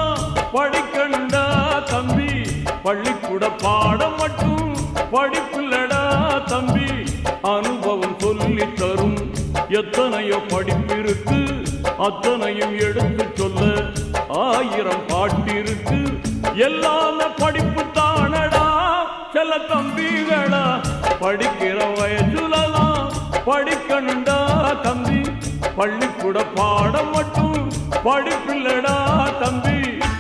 சொல்லித்தரும் படிக்கண்டா தம்பி பள்ளிக்கூட பாடம் மட்டும் படிப்பில்லடா தம்பி அனுபவம் சொல்லித் தரும் எத்தனையோ படிப்பிருக்கு அத்தனையும் எடுத்து சொல்ல ஆயிரம் பாட்டிருக்கு எல்லாமே படிப்பு தானடா செல்ல தம்பிகளா படிக்கிற வயசுலதான் படிக்கணுண்டா தம்பி பள்ளிக்கூட பாடம் மட்டும் படிப்பில்லடா தம்பி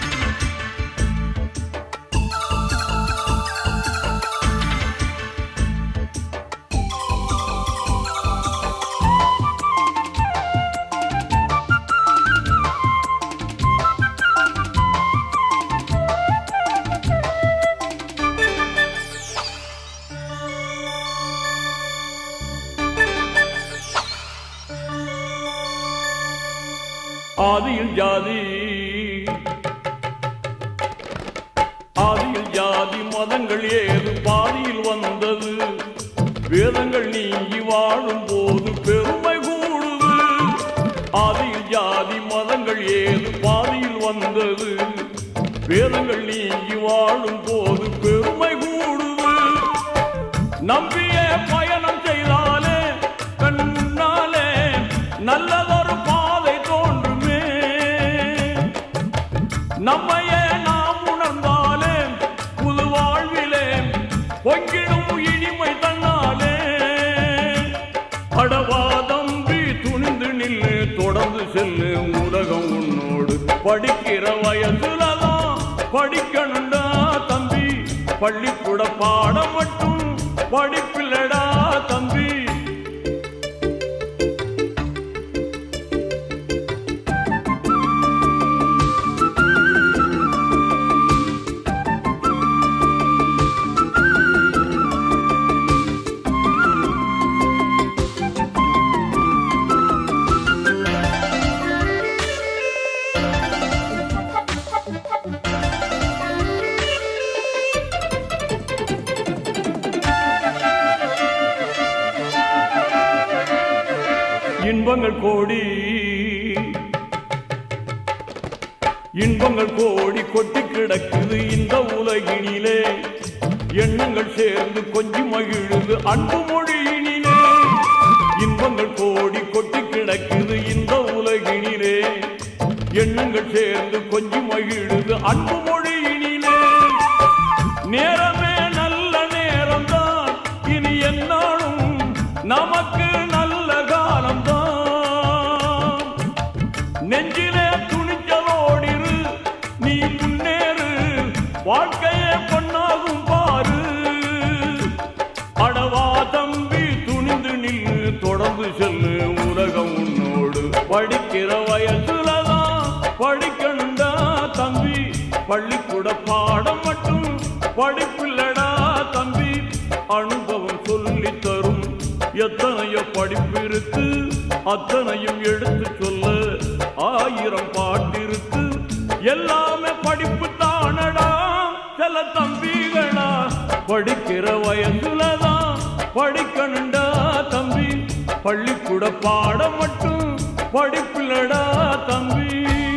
ஆதியில் ஜாதி ஆதியில் ஜாதி மதங்கள் ஏது பாதியில் வந்தது வேதங்கள் நீங்கி வாழும் போது பெருமை கூடுது ஆதியில் ஜாதி மதங்கள் ஏது பாதியில் வந்தது வேதங்கள் நீங்கி வாழும் போது பெருமை கூடுது நம்பிய பயணம் செய்தாலே கண் முன்னாலே நல்லதொரு பாதை தோன்றுமே நம்மையே நாம் உணர்ந்தாலே புது வாழ்விலே பொங்கிடும் இனிமை தன்னாலே அடவா தம்பி துணிந்து நில்லு தொடர்ந்து செல்லு உலகம் உன்னோடு படிக்கிற வயசுலதான் படிக்கணுண்டா தம்பி பள்ளிக்கூட பாடம் மட்டும் படிப்பில்லடா தம்பி இன்பங்கள் கோடி இன்பங்கள் கோடி கொட்டி கிடக்குது இந்த உலகினிலே எண்ணங்கள் சேர்ந்து கொஞ்சி மகிழுது அன்பு மொழியினிலே இன்பங்கள் கோடி கொட்டி கிடக்குது இந்த உலகினிலே எண்ணங்கள் சேர்ந்து கொஞ்சி மகிழுது அன்பு மொழியினிலே நேரமே நல்ல நேரம்தான் இனி என்னாலும் நமக்கு நல்ல காலம்தான் நெஞ்சிலே துணிச்சலோடிரு நீ முன்னேறு வாழ்க்கையே பொன்னாகும் பாரு அடவா தம்பி துணிந்து நில்லு தொடர்ந்து செல்லு உலகம் உன்னோடு படிக்கிற வயசுலதான் படிக்கணுண்டா தம்பி பள்ளிக்கூட பாடம் மட்டும் படிப்பில்லடா தம்பி அனுபவம் சொல்லித் தரும் எத்தனையோ படிப்பு இருக்கு அத்தனையும் எடுத்து சொல்ல ஆயிரம் பாட்டிருக்கு எல்லாமே படிப்பு தானடா சில தம்பிகளா படிக்கிற வயசுலதான் படிக்கணுண்டா தம்பி பள்ளிக்கூட பாடம் மட்டும் படிப்பில்லடா தம்பி